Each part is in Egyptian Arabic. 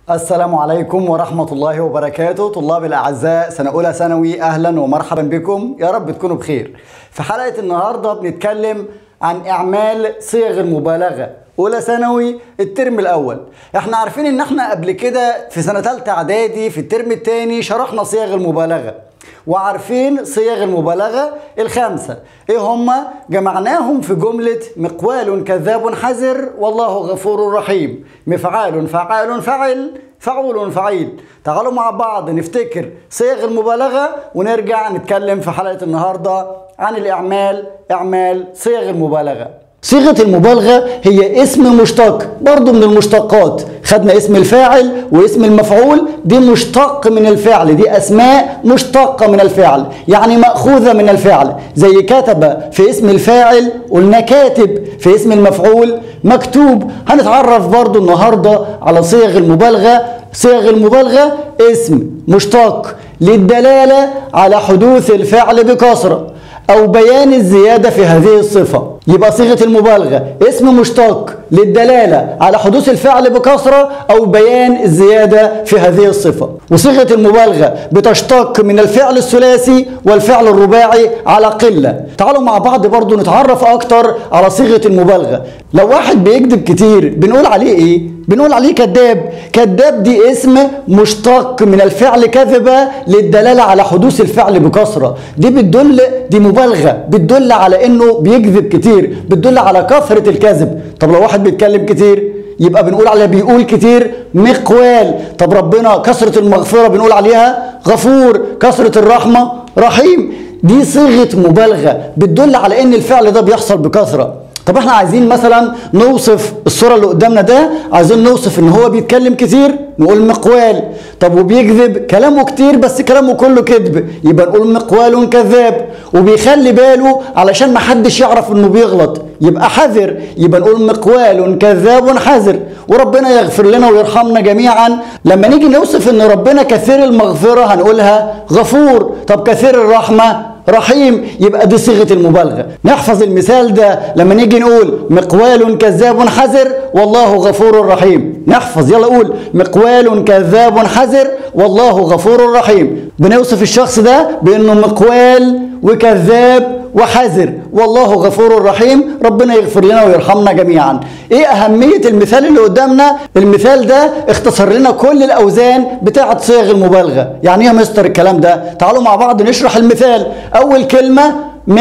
السلام عليكم ورحمة الله وبركاته طلاب الأعزاء سنة أولى ثانوي أهلا ومرحبا بكم يا رب تكونوا بخير في حلقة النهاردة بنتكلم عن إعمال صيغ المبالغة أولى ثانوي الترم الأول احنا عارفين إن احنا قبل كده في سنة تالتة إعدادي في الترم الثاني شرحنا صيغ المبالغة وعارفين صيغ المبالغة الخمسة ايه هما جمعناهم في جملة مقوال كذاب حذر والله غفور رحيم مفعال فعال فعل فعول فعيل تعالوا مع بعض نفتكر صيغ المبالغة ونرجع نتكلم في حلقة النهاردة عن الإعمال إعمال صيغ المبالغة صيغة المبالغة هي اسم مشتق برضو من المشتقات خدنا اسم الفاعل واسم المفعول دي مشتق من الفعل دي أسماء مشتقة من الفعل يعني مأخوذة من الفعل زي كتب في اسم الفاعل قلنا كاتب في اسم المفعول مكتوب هنتعرف برضو النهاردة على صيغ المبالغة صيغ المبالغة اسم مشتق للدلالة على حدوث الفعل بكثرة أو بيان الزيادة في هذه الصفة يبقى صيغة المبالغة اسم مشتق للدلالة على حدوث الفعل بكثرة أو بيان الزيادة في هذه الصفة وصيغة المبالغة بتشتق من الفعل الثلاثي والفعل الرباعي على قلة تعالوا مع بعض برضو نتعرف أكتر على صيغة المبالغة لو واحد بيكذب كتير بنقول عليه إيه؟ بنقول عليه كذاب كذاب دي اسم مشتق من الفعل كذب للدلالة على حدوث الفعل بكثرة دي بتدل دي مبالغة بتدل على انه بيكذب كتير بتدل على كثرة الكذب طب لو واحد بيتكلم كتير يبقى بنقول عليه بيقول كتير مقوال طب ربنا كثرة المغفرة بنقول عليها غفور كثرة الرحمة رحيم دي صيغة مبالغة بتدل على ان الفعل ده بيحصل بكثرة طب احنا عايزين مثلا نوصف الصوره اللي قدامنا ده عايزين نوصف ان هو بيتكلم كتير نقول مقوال طب وبيكذب كلامه كتير بس كلامه كله كذب يبقى نقول مقوال كذاب وبيخلي باله علشان ما حدش يعرف انه بيغلط يبقى حذر يبقى نقول مقوال كذاب حذر وربنا يغفر لنا ويرحمنا جميعا لما نيجي نوصف ان ربنا كثير المغفره هنقولها غفور طب كثير الرحمه رحيم يبقى دي صيغه المبالغه نحفظ المثال ده لما نيجي نقول مقوال كذاب حذر والله غفور رحيم نحفظ يلا قول مقوال كذاب حذر والله غفور رحيم بنوصف الشخص ده بانه مقوال وكذاب وحذر والله غفور رحيم ربنا يغفر لنا ويرحمنا جميعا ايه اهمية المثال اللي قدامنا المثال ده اختصر لنا كل الاوزان بتاعة صيغ المبالغة يعني ايه يا مستر الكلام ده تعالوا مع بعض نشرح المثال اول كلمة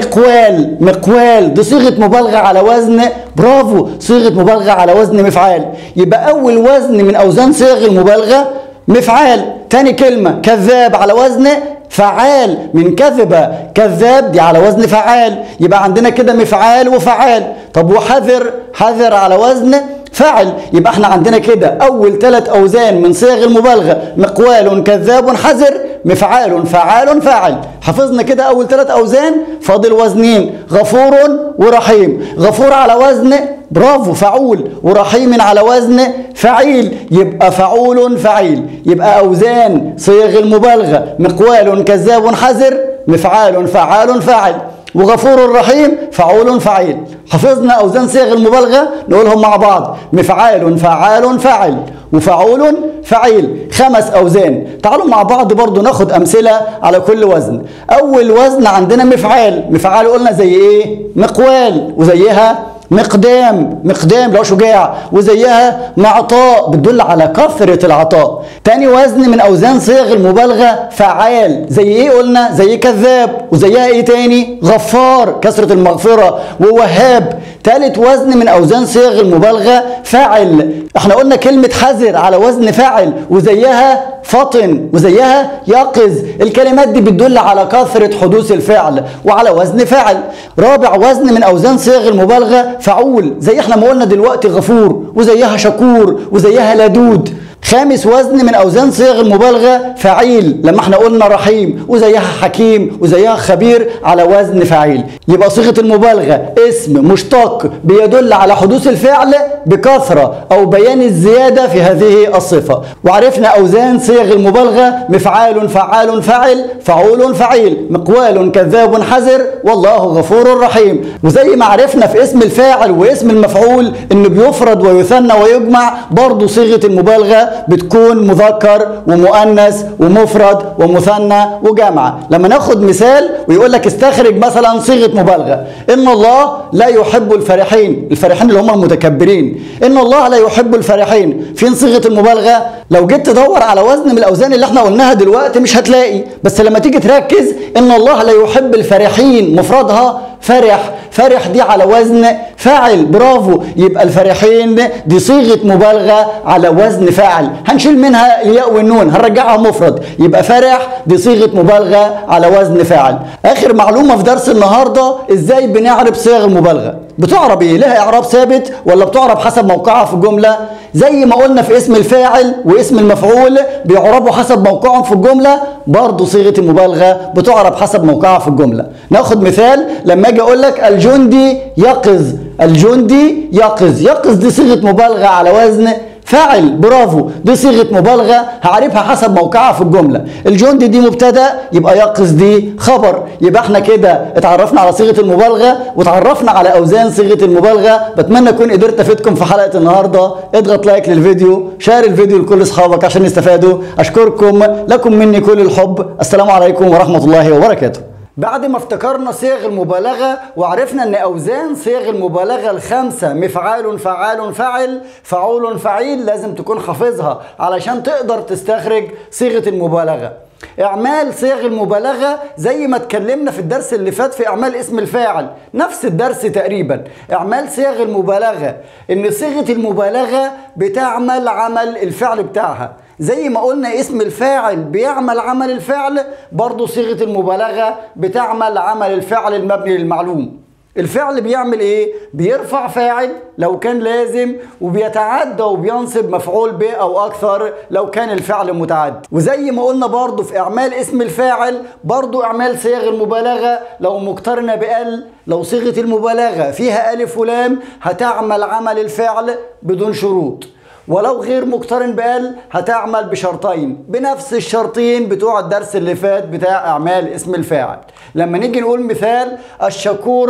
مقوال مقوال دي صيغة مبالغة على وزن برافو صيغة مبالغة على وزن مفعال يبقى أول وزن من أوزان صيغ المبالغة مفعال تاني كلمة كذاب على وزن فعال من كذب كذاب دي على وزن فعال يبقى عندنا كده مفعال وفعال طب وحذر حذر على وزن فعل يبقى احنا عندنا كده اول ثلاث اوزان من صيغ المبالغه مقوال كذاب حذر مفعال فعال فاعل حفظنا كده اول ثلاث اوزان فاضل وزنين غفور ورحيم غفور على وزن برافو فعول ورحيم على وزن فعيل يبقى فعول فعيل يبقى اوزان صيغ المبالغه مقوال كذاب حذر مفعال فعال فاعل وغفور رحيم فعول فعيل حفظنا اوزان صيغ المبالغه نقولهم مع بعض مفعال فعال فاعل وفعول فعيل خمس اوزان تعالوا مع بعض برضو ناخد امثله على كل وزن اول وزن عندنا مفعال مفعال قلنا زي ايه مقوال وزيها مقدام مقدام لو شجاع وزيها معطاء بتدل على كثرة العطاء تاني وزن من أوزان صيغ المبالغة فعال زي إيه قلنا زي كذاب وزيها إيه تاني غفار كثرة المغفرة ووهاب تالت وزن من أوزان صيغ المبالغة فاعل احنا قلنا كلمة حذر على وزن فاعل وزيها فطن وزيها يقظ الكلمات دي بتدل على كثرة حدوث الفعل وعلى وزن فعل رابع وزن من أوزان صيغ المبالغة فعول زي احنا ما قلنا دلوقتي غفور وزيها شكور وزيها لدود خامس وزن من اوزان صيغ المبالغه فعيل لما احنا قلنا رحيم وزيها حكيم وزيها خبير على وزن فعيل يبقى صيغه المبالغه اسم مشتق بيدل على حدوث الفعل بكثره او بيان الزياده في هذه الصفه وعرفنا اوزان صيغ المبالغه مفعال فعال فعل فعول فعيل مقوال كذاب حذر والله غفور رحيم وزي ما عرفنا في اسم الفاعل واسم المفعول انه بيفرد ويثنى ويجمع برضه صيغه المبالغه بتكون مذكر ومؤنث ومفرد ومثنى وجمع لما ناخد مثال ويقول لك استخرج مثلا صيغه مبالغه ان الله لا يحب الفرحين الفرحين اللي هم المتكبرين ان الله لا يحب الفرحين فين صيغه المبالغه لو جيت تدور على وزن من الاوزان اللي احنا قلناها دلوقتي مش هتلاقي بس لما تيجي تركز ان الله لا يحب الفرحين مفردها فرح فرح دي على وزن فاعل برافو يبقى الفرحين دي صيغه مبالغه على وزن فاعل هنشيل منها الياء والنون هنرجعها مفرد يبقى فرح دي صيغه مبالغه على وزن فاعل اخر معلومه في درس النهارده ازاي بنعرب صيغ المبالغه بتعرب ايه لها اعراب ثابت ولا بتعرب حسب موقعها في الجمله زي ما قلنا في اسم الفاعل واسم المفعول بيعربوا حسب موقعهم في الجمله برضه صيغه المبالغه بتعرب حسب موقعها في الجمله ناخد مثال لما اجي اقول لك الجندي يقظ الجندي يقظ يقظ دي صيغه مبالغه على وزن فاعل برافو دي صيغه مبالغه هعرفها حسب موقعها في الجمله الجندي دي مبتدا يبقى يقظ دي خبر يبقى احنا كده اتعرفنا على صيغه المبالغه وتعرفنا على اوزان صيغه المبالغه بتمنى اكون قدرت افيدكم في حلقه النهارده اضغط لايك للفيديو شير الفيديو لكل اصحابك عشان يستفادوا اشكركم لكم مني كل الحب السلام عليكم ورحمه الله وبركاته بعد ما افتكرنا صيغ المبالغة وعرفنا ان اوزان صيغ المبالغة الخمسة مفعال فعال فعل فعول فعيل لازم تكون حافظها علشان تقدر تستخرج صيغة المبالغة اعمال صيغ المبالغة زي ما اتكلمنا في الدرس اللي فات في اعمال اسم الفاعل نفس الدرس تقريبا اعمال صيغ المبالغة ان صيغة المبالغة بتعمل عمل الفعل بتاعها زي ما قلنا اسم الفاعل بيعمل عمل الفعل برضه صيغة المبالغة بتعمل عمل الفعل المبني للمعلوم الفعل بيعمل ايه بيرفع فاعل لو كان لازم وبيتعدى وبينصب مفعول به او اكثر لو كان الفعل متعدي وزي ما قلنا برضو في اعمال اسم الفاعل برضو اعمال صيغ المبالغه لو مقترنه بال لو صيغه المبالغه فيها الف ولام هتعمل عمل الفعل بدون شروط ولو غير مقترن بال هتعمل بشرطين بنفس الشرطين بتوع الدرس اللي فات بتاع اعمال اسم الفاعل لما نيجي نقول مثال الشكور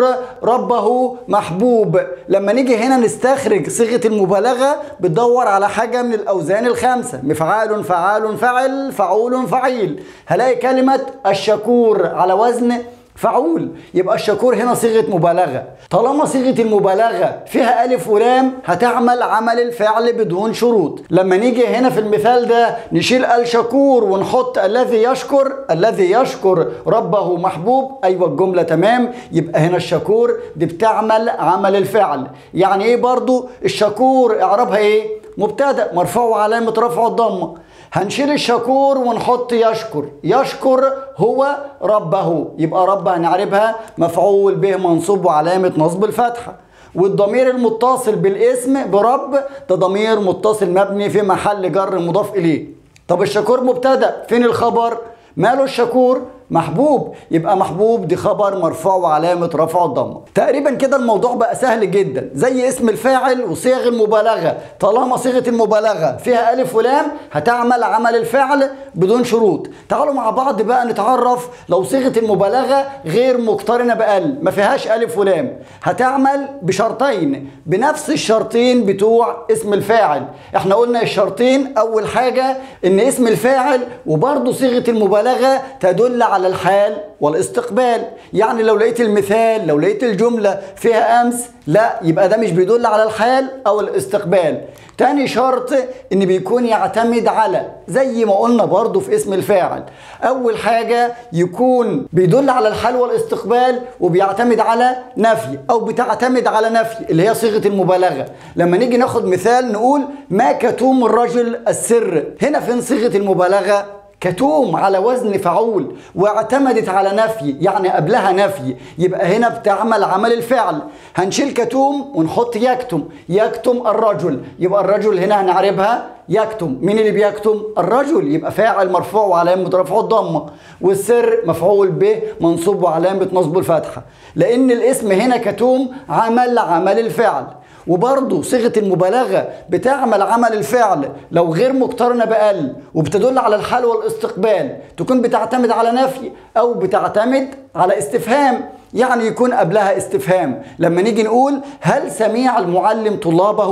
ربه محبوب لما نيجي هنا نستخرج صيغه المبالغه بتدور على حاجه من الاوزان الخمسه مفعال فعال فعل فعول فعيل هلاقي كلمه الشكور على وزن فعول يبقى الشكور هنا صيغه مبالغه طالما صيغه المبالغه فيها الف ولام هتعمل عمل الفعل بدون شروط لما نيجي هنا في المثال ده نشيل الشكور ونحط الذي يشكر الذي يشكر ربه محبوب ايوه الجمله تمام يبقى هنا الشكور دي بتعمل عمل الفعل يعني ايه برضو الشكور اعرابها ايه مبتدا مرفوع علامه رفع الضمه هنشيل الشكور ونحط يشكر يشكر هو ربه يبقى رب هنعربها مفعول به منصوب وعلامة نصب الفتحة والضمير المتصل بالاسم برب ده ضمير متصل مبني في محل جر مضاف إليه طب الشكور مبتدأ فين الخبر ماله الشكور محبوب يبقى محبوب دي خبر مرفوع وعلامة رفع الضمة تقريبا كده الموضوع بقى سهل جدا زي اسم الفاعل وصيغ المبالغة طالما صيغة المبالغة فيها ألف ولام هتعمل عمل الفعل بدون شروط تعالوا مع بعض بقى نتعرف لو صيغة المبالغة غير مقترنة بأل ما فيهاش ألف ولام هتعمل بشرطين بنفس الشرطين بتوع اسم الفاعل احنا قلنا الشرطين أول حاجة إن اسم الفاعل وبرضه صيغة المبالغة تدل على على الحال والاستقبال يعني لو لقيت المثال لو لقيت الجملة فيها أمس لا يبقى ده مش بيدل على الحال أو الاستقبال تاني شرط ان بيكون يعتمد على زي ما قلنا برضو في اسم الفاعل اول حاجة يكون بيدل على الحال والاستقبال وبيعتمد على نفي او بتعتمد على نفي اللي هي صيغة المبالغة لما نيجي ناخد مثال نقول ما كتوم الرجل السر هنا فين صيغة المبالغة كتوم على وزن فعول واعتمدت على نفي يعني قبلها نفي يبقى هنا بتعمل عمل الفعل هنشيل كتوم ونحط يكتم يكتم الرجل يبقى الرجل هنا هنعربها يكتم مين اللي بيكتم الرجل يبقى فاعل مرفوع وعلامة رفعه الضمة والسر مفعول به منصوب وعلامة نصب الفتحة لأن الاسم هنا كتوم عمل عمل الفعل وبرضه صيغه المبالغه بتعمل عمل الفعل لو غير مقترنه بال وبتدل على الحال والاستقبال تكون بتعتمد على نفي او بتعتمد على استفهام يعني يكون قبلها استفهام لما نيجي نقول هل سميع المعلم طلابه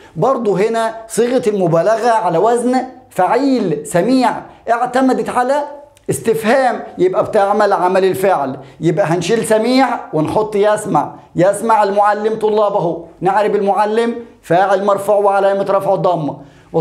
برضو هنا صيغة المبالغة على وزن فعيل سميع اعتمدت على استفهام يبقى بتعمل عمل الفعل يبقى هنشيل سميع ونحط يسمع يسمع المعلم طلابه نعرب المعلم فاعل مرفوع وعلامة رفعه الضمة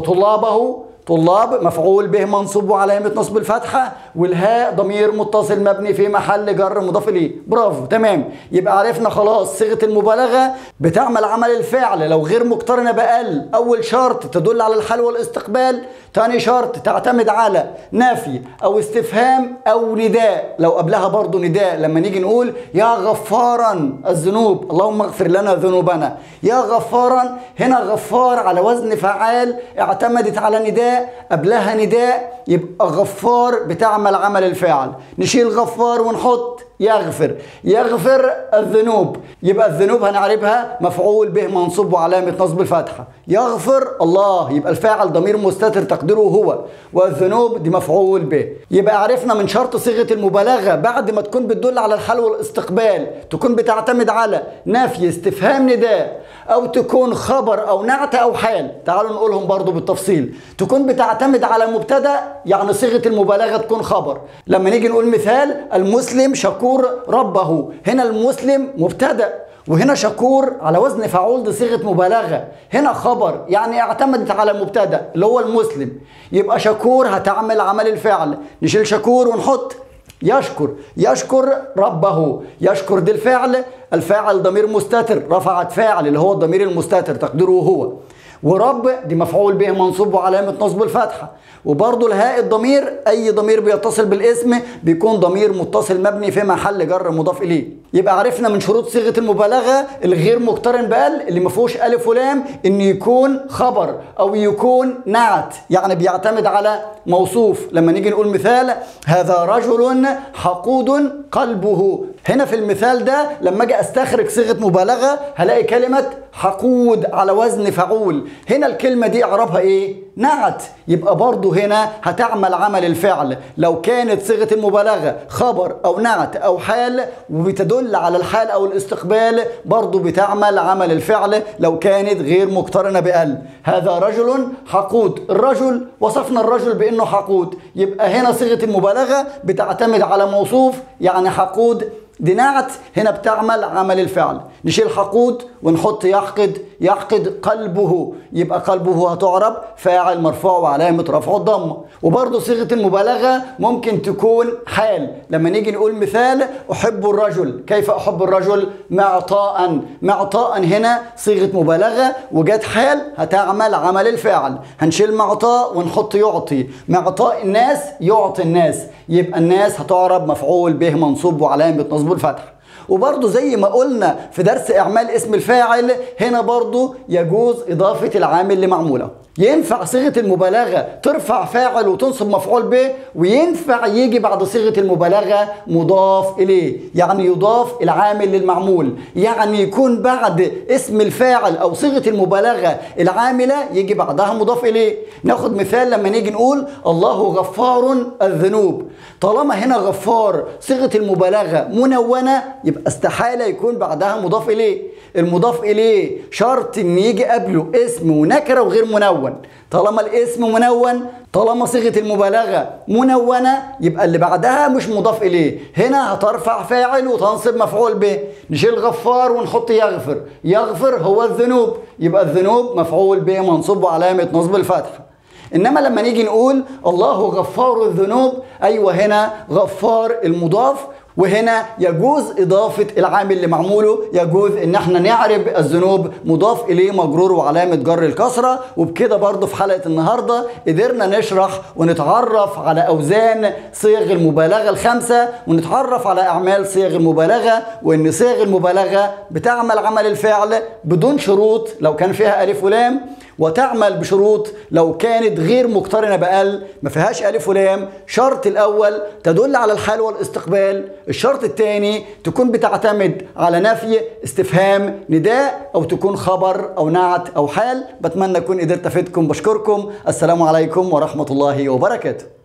وطلابه طلاب مفعول به منصوب وعلامة نصب الفتحة والهاء ضمير متصل مبني في محل جر مضاف إليه برافو تمام يبقى عرفنا خلاص صيغة المبالغة بتعمل عمل الفعل لو غير مقترنة بأقل أول شرط تدل على الحال والاستقبال تاني شرط تعتمد على نفي أو استفهام أو نداء لو قبلها برضو نداء لما نيجي نقول يا غفارا الذنوب اللهم اغفر لنا ذنوبنا يا غفارا هنا غفار على وزن فعال اعتمدت على نداء قبلها نداء يبقى غفار بتعمل عمل الفاعل نشيل غفار ونحط يغفر يغفر الذنوب يبقى الذنوب هنعرفها مفعول به منصوب وعلامة نصب الفتحة يغفر الله يبقى الفاعل ضمير مستتر تقديره هو والذنوب دي مفعول به يبقى عرفنا من شرط صيغة المبالغة بعد ما تكون بتدل على الحال والاستقبال تكون بتعتمد على نفي استفهام نداء او تكون خبر او نعت او حال تعالوا نقولهم برضو بالتفصيل تكون بتعتمد على مبتدا يعني صيغه المبالغه تكون خبر لما نيجي نقول مثال المسلم شكور ربه هنا المسلم مبتدا وهنا شكور على وزن فعول دي صيغه مبالغه هنا خبر يعني اعتمدت على مبتدا اللي هو المسلم يبقى شكور هتعمل عمل الفعل نشيل شكور ونحط يشكر يشكر ربه يشكر دي الفعل الفاعل ضمير مستتر رفعت فاعل اللي هو الضمير المستتر تقديره هو ورب دي مفعول به منصوب وعلامة نصب الفتحة وبرضه الهاء الضمير أي ضمير بيتصل بالاسم بيكون ضمير متصل مبني في محل جر مضاف إليه يبقى عرفنا من شروط صيغة المبالغة الغير مقترن بال اللي ما فيهوش ألف ولام إن يكون خبر أو يكون نعت يعني بيعتمد على موصوف لما نيجي نقول مثال هذا رجل حقود قلبه هنا في المثال ده لما اجي استخرج صيغه مبالغه هلاقي كلمه حقود على وزن فعول هنا الكلمه دي اعرابها ايه نعت يبقى برضو هنا هتعمل عمل الفعل لو كانت صيغه المبالغه خبر او نعت او حال وبتدل على الحال او الاستقبال برضو بتعمل عمل الفعل لو كانت غير مقترنه بال هذا رجل حقود الرجل وصفنا الرجل بانه حقود يبقى هنا صيغه المبالغه بتعتمد على موصوف يعني حقود دي نعت هنا بتعمل عمل الفعل نشيل حقود ونحط يحقد يحقد قلبه يبقى قلبه هتعرب فاعل مرفوع وعلامة رفعه الضمة وبرضه صيغة المبالغة ممكن تكون حال لما نيجي نقول مثال أحب الرجل كيف أحب الرجل معطاء معطاء هنا صيغة مبالغة وجت حال هتعمل عمل الفاعل هنشيل معطاء ونحط يعطي معطاء الناس يعطي الناس يبقى الناس هتعرب مفعول به منصوب وعلامة نصب الفتح وبرضه زي ما قلنا في درس اعمال اسم الفاعل هنا برضه يجوز اضافه العامل لمعموله ينفع صيغه المبالغه ترفع فاعل وتنصب مفعول به وينفع يجي بعد صيغه المبالغه مضاف اليه يعني يضاف العامل للمعمول يعني يكون بعد اسم الفاعل او صيغه المبالغه العامله يجي بعدها مضاف اليه ناخد مثال لما نيجي نقول الله غفار الذنوب طالما هنا غفار صيغه المبالغه منونه يبقى استحاله يكون بعدها مضاف اليه المضاف اليه شرط ان يجي قبله اسم ونكره وغير منون طالما الاسم منون طالما صيغه المبالغه منونه يبقى اللي بعدها مش مضاف اليه هنا هترفع فاعل وتنصب مفعول به نشيل غفار ونحط يغفر يغفر هو الذنوب يبقى الذنوب مفعول به منصوب وعلامه نصب الفتحه انما لما نيجي نقول الله غفار الذنوب ايوه هنا غفار المضاف وهنا يجوز إضافة العامل لمعموله يجوز إن احنا نعرب الذنوب مضاف إليه مجرور وعلامة جر الكسرة وبكده برضه في حلقة النهاردة قدرنا نشرح ونتعرف على أوزان صيغ المبالغة الخمسة ونتعرف على أعمال صيغ المبالغة وإن صيغ المبالغة بتعمل عمل الفعل بدون شروط لو كان فيها ألف ولام وتعمل بشروط لو كانت غير مقترنة بأل ما فيهاش ألف ولام شرط الأول تدل على الحال والاستقبال الشرط الثاني تكون بتعتمد على نفي استفهام نداء أو تكون خبر أو نعت أو حال بتمنى أكون قدرت أفيدكم بشكركم السلام عليكم ورحمة الله وبركاته